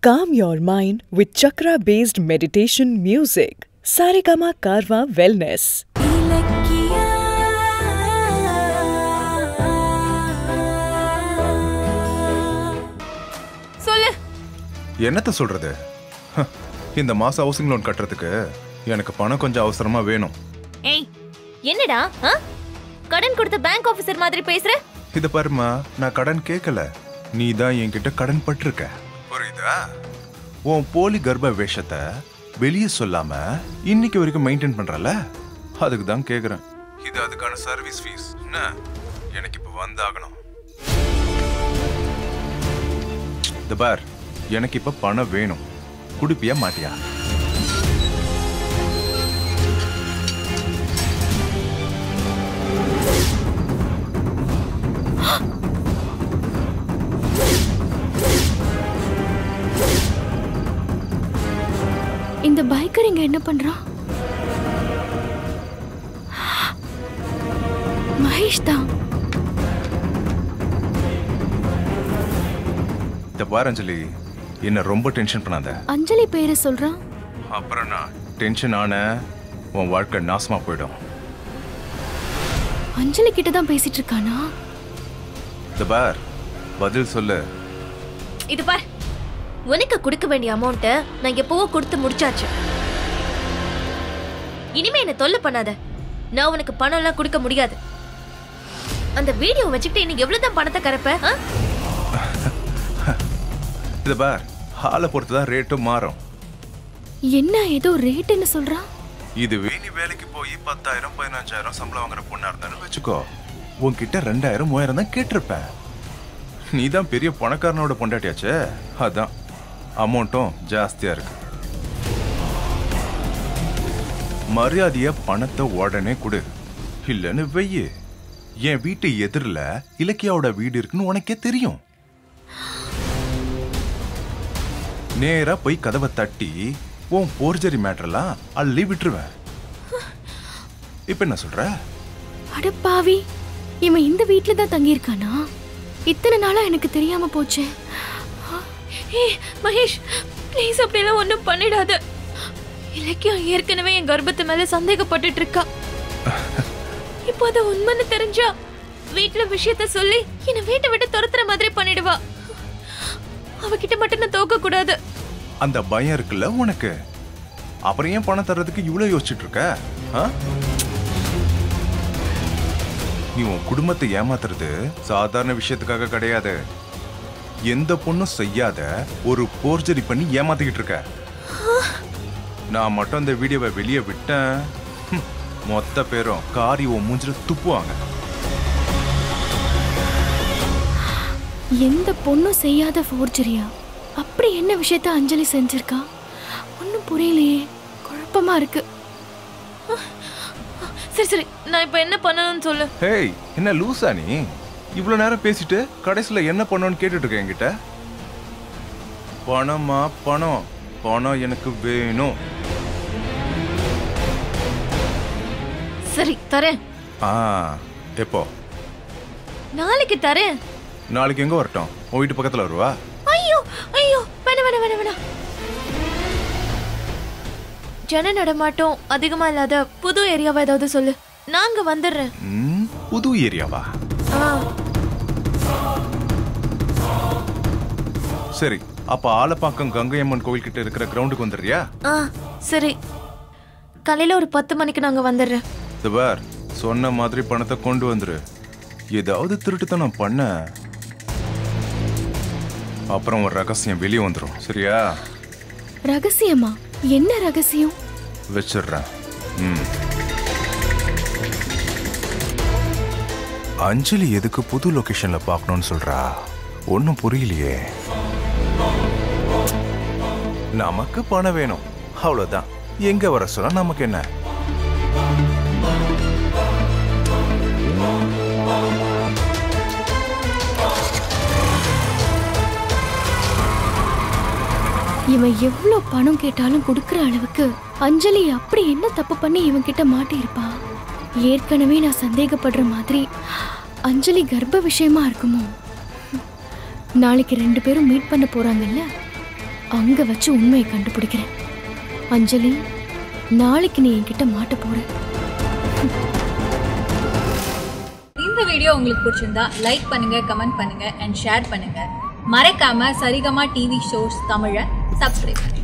Calm your mind with chakra based meditation music. Saregama Karwa Wellness. சொல்லு என்னத்த சொல்றது ஹ, இந்த மாசம் ஹவுசிங் லோன் கட்டுறதுக்கு எனக்கு பணம் கொஞ்சம் அவசரமா வேணும் ஏய் என்னடா ஆ? கடன் கொடுத்த பேங்க் ஆபீசர் மாதிரி பேசுற இத பாருமா நான் கடன் கேட்கல நீ தான் என்கிட்ட கடன் பட்டிருக்க புரியுதா உன் போலி கர்ப்ப வேஷத்தை வெளியே சொல்லாம இன்னைக்கு வரைக்கும் மெயின்டைன் பண்றல அதுக்கு தான் கேக்குறேன் இது அதுக்கான சர்வீஸ் ஃபீஸ் என்ன எனக்கு இப்ப வந்தாகணும் இந்த பார் எனக்கு இப்ப பணம் வேணும் குடுப்பியா மாட்டியா இந்த பைக்கர் இங்க என்ன பண்றான் மகேஷ் தான் இந்த பார் அஞ்சலி என்ன ரொம்ப டென்ஷன் பண்ணாத அஞ்சலி பேரை சொல்றான் அப்புறம் நான் டென்ஷன் ஆன உன் வாழ்க்கை நாசமா போயிடும் அஞ்சலி கிட்ட தான் பேசிட்டு இருக்கானா இந்த பார் பதில் சொல்லு இது பார் உனக்கு கொடுக்க வேண்டிய அமௌண்ட்டை நான் எப்பவோ கொடுத்து முடிச்சாச்சு இனிமே என்ன தொல்லை பண்ணாத நான் உனக்கு பணம் எல்லாம் கொடுக்க முடியாது அந்த வீடியோ வச்சுக்கிட்டு இன்னைக்கு எவ்வளவுதான் பணத்தை கறப்ப ஆ? இந்த பார் ஹாலை பொறுத்து தான் ரேட்டும் மாறும் என்ன ஏதோ ரேட்டுன்னு சொல்றான் இது வேணி வேலைக்கு போய் பத்தாயிரம் பதினஞ்சாயிரம் சம்பளம் வாங்குற பொண்ணா இருந்தாலும் வச்சுக்கோ உன்கிட்ட ரெண்டாயிரம் மூவாயிரம் தான் கேட்டிருப்பேன் நீ தான் பெரிய பணக்காரனோட பொண்டாட்டியாச்சே அதான் அமௌண்ட்டும் ஜாஸ்தியா இருக்கு மரியாதைய பணத்தை உடனே கொடு இல்லைன்னு வெய்யு என் வீட்டு எதிரில் இலக்கியாவோட வீடு இருக்குன்னு உனக்கே தெரியும் நேரா போய் கதவை தட்டி உன் போர்ஜரி மேட்டர்லாம் அள்ளி விட்டுருவேன் இப்ப என்ன சொல்ற அட பாவி இவன் இந்த வீட்ல தான் தங்கி இருக்கானா இத்தனை நாளா எனக்கு தெரியாம போச்சே ஏய் மகேஷ் ப்ளீஸ் அப்படியெல்லாம் ஒன்றும் பண்ணிடாத இலக்கியா ஏற்கனவே என் கர்ப்பத்து மேல சந்தேகப்பட்டுட்டு இருக்கா இப்போ அது உண்மைன்னு தெரிஞ்சா வீட்ல விஷயத்த சொல்லி என்னை வீட்டை விட்டு துரத்துற மாதிரி பண்ணிடுவா அவகிட்ட மட்டும் நான் தோக்க கூடாது அந்த பயம் இருக்குல்ல உனக்கு அப்புறம் ஏன் பணம் தர்றதுக்கு இவ்வளவு யோசிச்சுட்டு இருக்க ஆ? நீ உன் குடும்பத்தை ஏமாத்துறது சாதாரண விஷயத்துக்காக கிடையாது எந்த பொண்ணும் செய்யாத ஒரு போர்ஜரி பண்ணி ஏமாத்திக்கிட்டு இருக்க நான் மட்டும் அந்த வீடியோவை வெளியே விட்டேன் ஹம், மொத்த பேரும் காரி உன் மூஞ்சில துப்புவாங்க எந்த பொண்ணும் செய்யாத ஃபோர்ஜரியா அப்படி என்ன விஷயத்த அஞ்சலி செஞ்சிருக்கா ஒன்றும் புரியலையே குழப்பமா இருக்கு சரி சரி நான் இப்போ என்ன பண்ணணும்னு சொல்லு ஹேய் என்ன லூசா நீ இவ்வளவு நேரம் பேசிட்டு கடைசியில் என்ன பண்ணணும்னு கேட்டுட்டு இருக்க என்கிட்ட பணமா பணம் பணம் எனக்கு வேணும் சரி தரேன் ஆ எப்போ நாளைக்கு தரேன் நாளைக்கு எங்க வரட்டும் உன் வீட்டு பக்கத்துல வருவா ஐயோ ஐயோ வேணாம் வேணாம் வேணாம் வேணாம் ஜன நடமாட்டம் அதிகமா இல்லாத புது ஏரியாவா ஏதாவது சொல்லு நாங்க வந்துடுறேன் ம், புது ஏரியாவா ஆ, சரி அப்ப ஆலப்பாக்கம் கங்கையம்மன் கோவில் கிட்ட இருக்கிற கிரவுண்டுக்கு வந்துடுறியா ஆ சரி காலையில ஒரு பத்து மணிக்கு நாங்க வந்துடுறேன் இந்த பார் சொன்ன மாதிரி பணத்தை கொண்டு வந்துரு ஏதாவது திருட்டுத்தனம் பண்ண அப்புறம் ஒரு ரகசியம் வெளியே வந்துடும் சரியா ரகசியமா என்ன ரகசியம் வச்சிடுறேன் ம் அஞ்சலி எதுக்கு புது லொகேஷன்ல பார்க்கணும்னு சொல்றா ஒன்றும் புரியலையே நமக்கு பணம் வேணும் அவ்வளவுதான் எங்க வர சொன்னா நமக்கு என்ன இவன் எவ்வளோ பணம் கேட்டாலும் கொடுக்குற அளவுக்கு அஞ்சலி அப்படி என்ன தப்பு பண்ணி இவன் கிட்ட மாட்டியிருப்பா ஏற்கனவே நான் சந்தேகப்படுற மாதிரி அஞ்சலி கர்ப்ப விஷயமா இருக்குமோ நாளைக்கு ரெண்டு பேரும் மீட் பண்ண போறாங்கல்ல அங்க வச்சு உண்மையை கண்டுபிடிக்கிறேன் அஞ்சலி நாளைக்கு நீ என்கிட்ட மாட்ட போற இந்த வீடியோ உங்களுக்கு பிடிச்சிருந்தா லைக் பண்ணுங்க கமெண்ட் பண்ணுங்க அண்ட் ஷேர் பண்ணுங்க மறக்காம சரிகமா டிவி ஷோஸ் தமிழை சப்ஸ்கிரைப் பண்ணுங்க